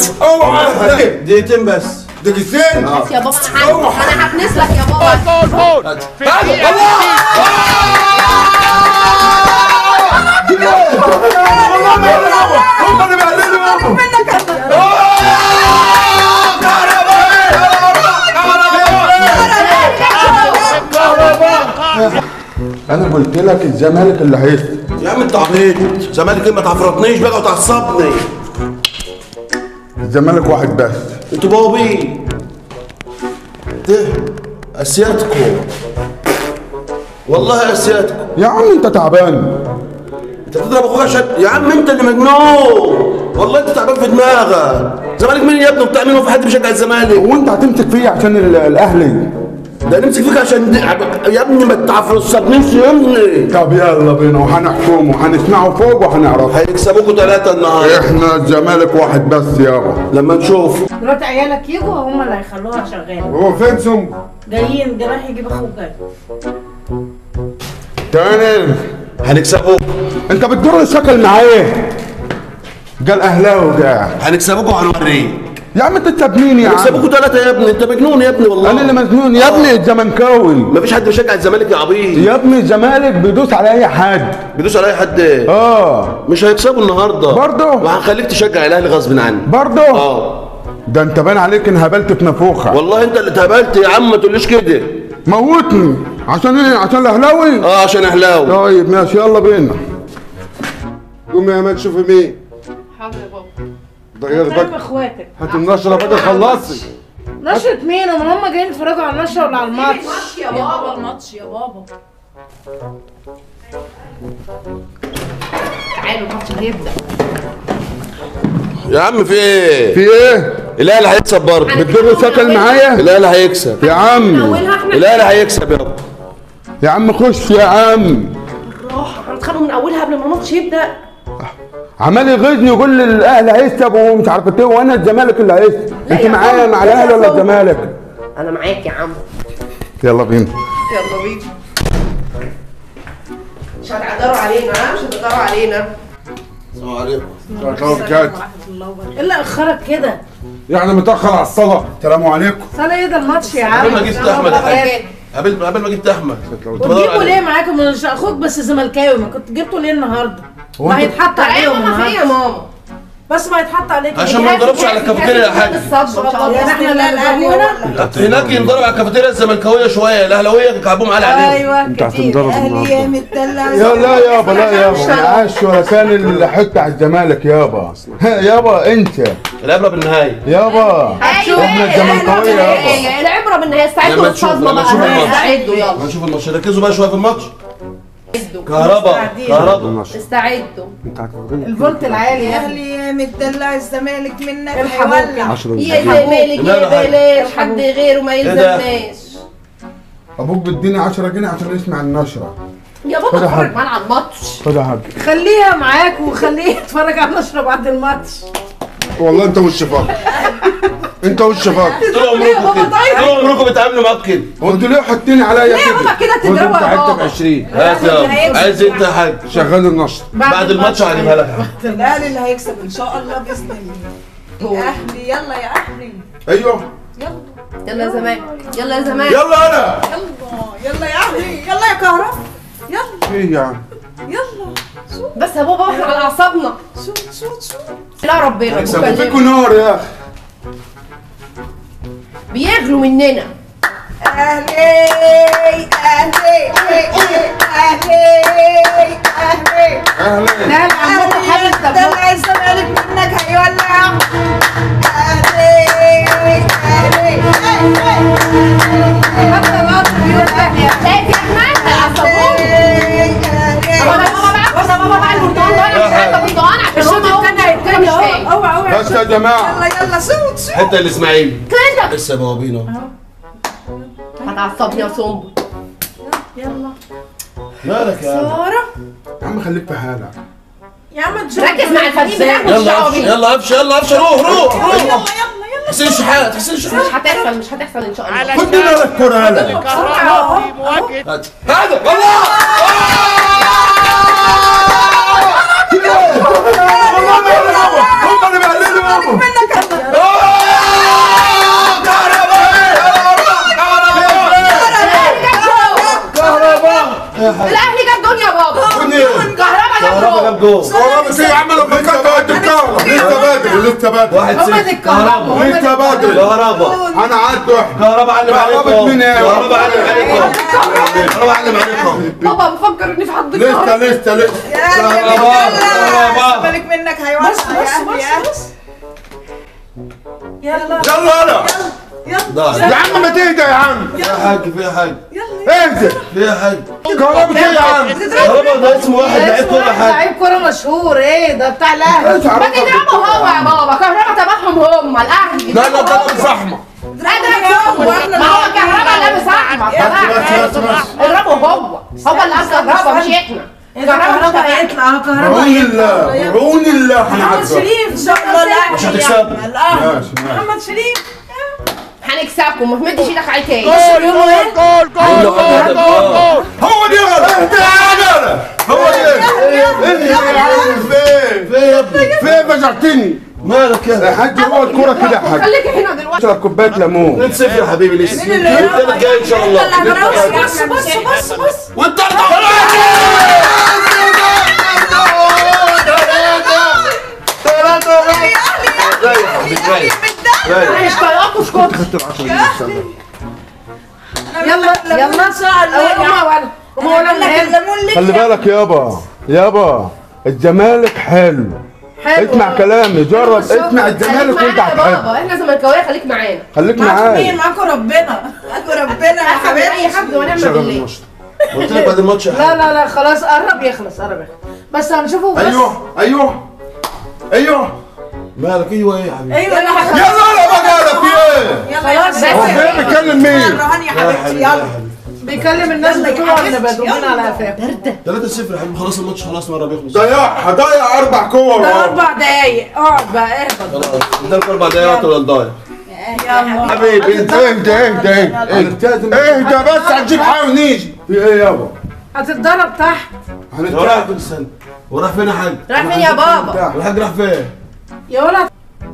اوعى دقيقتين بس دقيقتين يا بابا انا هعمل- انا هكنس لك يا بابا هذا الله هم اللي بيعلنوا انا قلت لك الزمالك اللي هيكسب يا عم انت عبيط زمالك ايه ما تعفرطنيش بقى وتعصبني الزمالك واحد بس انتوا بوابين ده اسيادكم والله اسيادكم يا عم انت تعبان انت بتضرب اخوك عشان يا عم انت اللي مجنون والله انت تعبان في دماغك زمالك مين يا ابني وبتاع مين هو في حد بيشجع الزمالك وانت هتمسك فيا عشان ال- الاهلي ده نمسك فيك عشان دي- يا ابني ما تعفرصنيش يا ابني طب يلا بينا وهنحكم وهنسمعه فوق وهنعرف هيكسبوكوا ثلاثة النهارده احنا الزمالك واحد بس يابا لما نشوف دلوقتي عيالك يجوا هم اللي هيخلوها شغاله هو فين سم جايين جه رايح يجيب اخوك جاي تاني هنكسبوكوا انت بتجر الشكل معايا قال اهلاوي قاعد هنكسبوكوا وهنوريك يا عم انت تسابنين يا عم هنكسبوكوا ثلاثة يا ابني انت مجنون يا ابني والله انا اللي مجنون يا ابني الزمنكاوي مفيش حد بيشجع الزمالك يا عبيط يا ابني الزمالك بيدوس على اي حد بيدوس على اي حد اه مش هيكسبوا النهارده برضه؟ وهنخليك تشجع الاهلي غصب عنك برضه اه ده انت باين عليك انهبلت في نافوخه والله انت اللي اتهبلت يا عم ما تقوليش كده موتني عشان ايه عشان الاهلاوي اه عشان اهلاوي طيب ماشي يلا بينا قوم يا امان شوفي مين حاضر يا بابا ده غير فاهم بك اخواتك هات النشره بدل خلصي نشرة مين امال هم جايين يتفرجوا على النشرة ولا على الماتش ماتش يا بابا الماتش يا بابا تعالوا الماتش هيبدا يا عم في ايه في ايه الاهلي هيكسب برضه بتجر شكل معايا الاهلي هيكسب يا عم اولها احنا الاهلي هيكسب يابا يا عم خش يا عم راح هنتخانقوا من اولها قبل ما الماتش يبدا عمال يغيظني يقول لي الاهلي هيكسب ومش عارف ايه وانا الزمالك اللي هيكسب انت يا معايا عم، مع لا الاهلي يا ولا فوق. الزمالك انا معاك يا عم يلا بينا يلا بينا مش هتعدروا علينا ها مش هتقدروا علينا السلام عليكم ايه اللي اخرك كده يعني متاخر على الصلاه السلام عليكم صالح ايه ده الماتش يا قبل عم ما جبت احمد قبل قبل ما جبت احمد كنت بدور وتجيبوا عليه. ليه معاكم مش اخوك بس زملكاوي ما كنت جبته ليه النهارده ما هيتحط عليهم ايوه ما في يا النهارده ماما بس ما يتحط عليك عشان ما نضربش على الكافيتيريا يا حاج يعني احنا اللي هنضربونا هناك ينضرب على الكافيتيريا الزملكاويه شويه الاهلاويه كعبهم على عليهم ايوه انت كتير. هتنضرب اهلي يا متدلع يا لا يابا لا يابا ما عاش ولا كان اللي حط على الزمالك يابا يابا انت العبره بالنهايه يابا احنا الزملكاويه يابا العبره بالنهايه استعدوا لما نشوف- للصدمه لما بقى نشوف الماتش. استعدوا يلا هنشوف الماتش ركزوا بقى شويه في الماتش كهرباء كهرباء استعدوا الفولت العالي يا اهلي اهلي يا متدلع الزمالك منك الحموك. هيولع يا زمالك لا، يا لا، بلاش حد غيره ما إيه ده؟ يلزمناش ابوك بيديني 10 جنيه عشان يسمع النشره يا بابا خد يا اتفرج حاج. معانا على الماتش خد يا حاج خليها معاك وخليه يتفرج على النشرة بعد الماتش والله انت وش فاضي انت وش فاضي طول عمركم كده طول عمركم بتعاملوا معاك كده هو انتوا ليه حاطين عليا ليه يا بابا كده وانت تضربها يا بتاعتك بابا 20 هات يلا عايز انت يا حاج شغال النشر بعد الماتش هجيبها لك يا حاج. الاهلي اللي هيكسب ان شاء الله باذن الله الاهلي يلا يا اهلي ايوه يلا يا زمان يلا يا زمان يلا انا يلا يلا يا اهلي يلا يا كهرباء يلا ايه يا عم يلا بس يا بابا احنا على اعصابنا شوت شوت شوت لا ربنا هيكسبوا. فيكوا بكلمك. نار يا اخي بيغلوا مننا اهلي اهلي اهلي اهلي اهلي اهلا لا لا عمو اهلي حابب يا متدلع الزمالك منك هيولع اهلي اهلي حتى مصر بيقول اهلي شايف يا احمد عصبوني بابا بقى بابا بابا بقى البرتقال ده انا مش عايزه برتقال عشان الشوط هو التاني هيبتدي مش اهو فاهم اوعى اوعى بس يا جماعه يلا يلا شوت شوت حته الاسماعيلي كده لسه بوابينا هتعصبني يا صنبل يلا مالك يا عم سارة يا عم خليك في حالك يا عم تشوف ركز مع الفريق بتاعك مش يلا دعوه افش بيه يلا افش يلا افش روح روح روح يلا يلا حسين الشحات حسين الشحات مش هتحصل مش هتحصل ان شاء الله خد من الكرة هلا كهرباء في مواجهة هات. هذا والله هم اللي بيعلنوا لسه بدري واحد هم صفر دي الكهرباء هم دي لسه بدري كهرباء انا قعدت واحد كهرباء علم عليكم كهرباء مين يا كهرباء علم عليكم كهرباء علم عليكم بابا بفكر اني في حد لسه لسه لسه كهرباء كهرباء بالك منك هيوقع بس يا بس اهلي يا بس بس يلا يلا يلا ضاع يا عم ما تهدى يا عم في حاجة في حاجة اهدى في حاجة كهرباء ايه يا عم كهرباء ده اسمه واحد لعيب كل حاجة لعيب كوره مشهور ايه ده بتاع الاهلي ما تضربوا هو يا بابا كهربا تبعهم هم الاهلي لا لا ده لابس احمر ما هو كهربا لابس احمر بس بس بس اضربوا هو هو اللي اصلا كهربا مش احنا كهرباء هيطلع اهو كهرباء بعون الله بعون الله محمد هنعدي شريف ان شاء الله لا مش هتكسبوا ماشي ماشي محمد شريف هنكسبكم ما تمدش ايدك على تاني جول جول جول جول جول هو دي غلط اهدى يا غلط هو دي اهدى يا عم فين في يا ابني فين بجعتني مالك يا يا حاج هو الكوره كده يا حاج خليك هنا دلوقتي اشرب كوبايه ليمون 2 0 يا حبيبي لسه الثالث جاي ان شاء الله بص بص بص بص وانت مش طايقاكوا اسكتوا يلا يلا ان شاء الله قوموا ولا قوموا ولا من هنا الليمون ليه خلي بالك يابا يابا الزمالك حلو حلو اسمع كلامي جرب اسمع الزمالك خليك وانت معانا يا هتحب بابا احنا زملكاويه خليك معانا خليك معاكم مين معايا معاكم ربنا معاكوا ربنا يا احسن من اي حبيبتي حد ونعمل شغل بالله الماتش قلت لك بعد الماتش يا لا حبيبي لا لا خلاص قرب يخلص قرب يخلص بس هنشوفه بس ايوه ايوه ايوه مالك ايوه ايه يا حبيبي ايوه يلا يلا يلا انا بقى في ايه خلاص هو فين بيكلم مين رهان يا حبيبتي يلا بيكلم الناس بتوع اللي بدومين على قفاهم 3 0 يا حبيبي خلاص الماتش خلاص مره بيخلص ضيع هضيع اربع كور ده اهو. اربع دقايق اقعد بقى اهبط خلاص قدامك اربع دقايق ولا الضايع يلا حبيبي انت اهدى اهدى اهدى اهدى بس هنجيب حاجه ونيجي في ايه يابا هتتضرب تحت يا وراح كل سنه وراح فين يا حاج؟ رايح فين يا بابا الحاج راح فين؟ يا ولد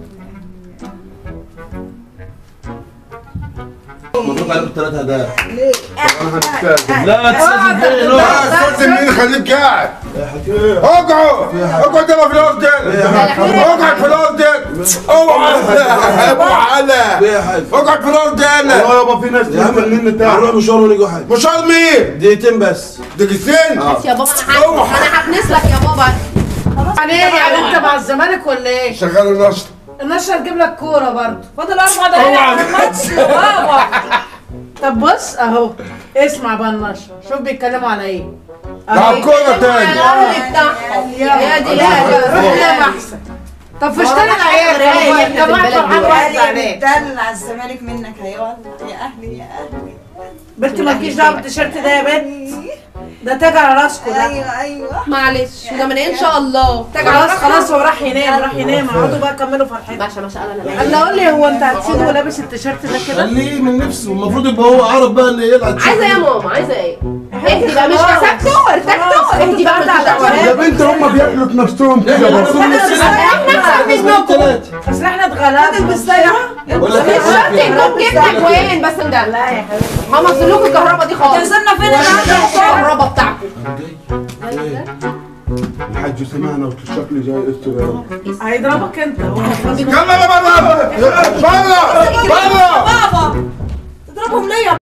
مبروك عليكم الثلاث هدايا انا هنستاذن لا تستاذن فين لا روح استاذن مين خليك قاعد يا حبيبي اقعد اقعد يلا في الارض اقعد في الارض اوعى اوعى ايه يا حاج؟ اقعد في الارض يلا والله يابا في ناس يا عم تنزل مني هنروح تاني مشوار ونيجي يا حاج مش عارف مين دقيقتين بس دقيقتين بس يا بابا انا هك- انا هكنس لك يا بابا يعني ايه يعني انت مع الزمالك ولا ايه؟ شغال النشط النشر هتجيب لك كوره برضه فاضل اربع دقايق على الماتش بابا طب بص اهو اسمع بقى النشر شوف بيتكلموا على ايه لعب كورة تاني الاهلي بتاعهم يا دي لا روح نام احسن طب فشتري العيال رايق يا جماعه في البلد فرحان دلوقتي. واحد يا زعلان بتدلع الزمالك منك هيولع يا اهلي يا اهلي بنت مالكيش دعوه بالتيشيرت ده يا بنت ده تاج على راسكم ده ايوه ايوه معلش ده من إيه ان شاء الله تاج على خلاص راسك. خلاص هو راح ينام راح ينام اقعدوا بقى كملوا فرحتكم باشا ما شاء الله لا انا اقول لي هو انت هتسيبه لابس التيشيرت ده كده خليه من نفسه المفروض يبقى هو عارف بقى اللي يلعب عايزه ايه يا ماما عايزه ايه اهدي بقى مش خلاص. كسبتوا ارتحتوا اهدي بقى خلاص. مش يا بنت هم بياكلوا في نفسهم كده بس اصل احنا اتغلبنا ولا في الشرط يكون جبنا جوان بس ده لا يا حبيبي هم وصلوكوا الكهرباء دي خالص تنزلنا فين الكهرباء بتاعكم الحاج سمعنا والشكل جاي استر هيضربك انت هو يلا يا بره بره بره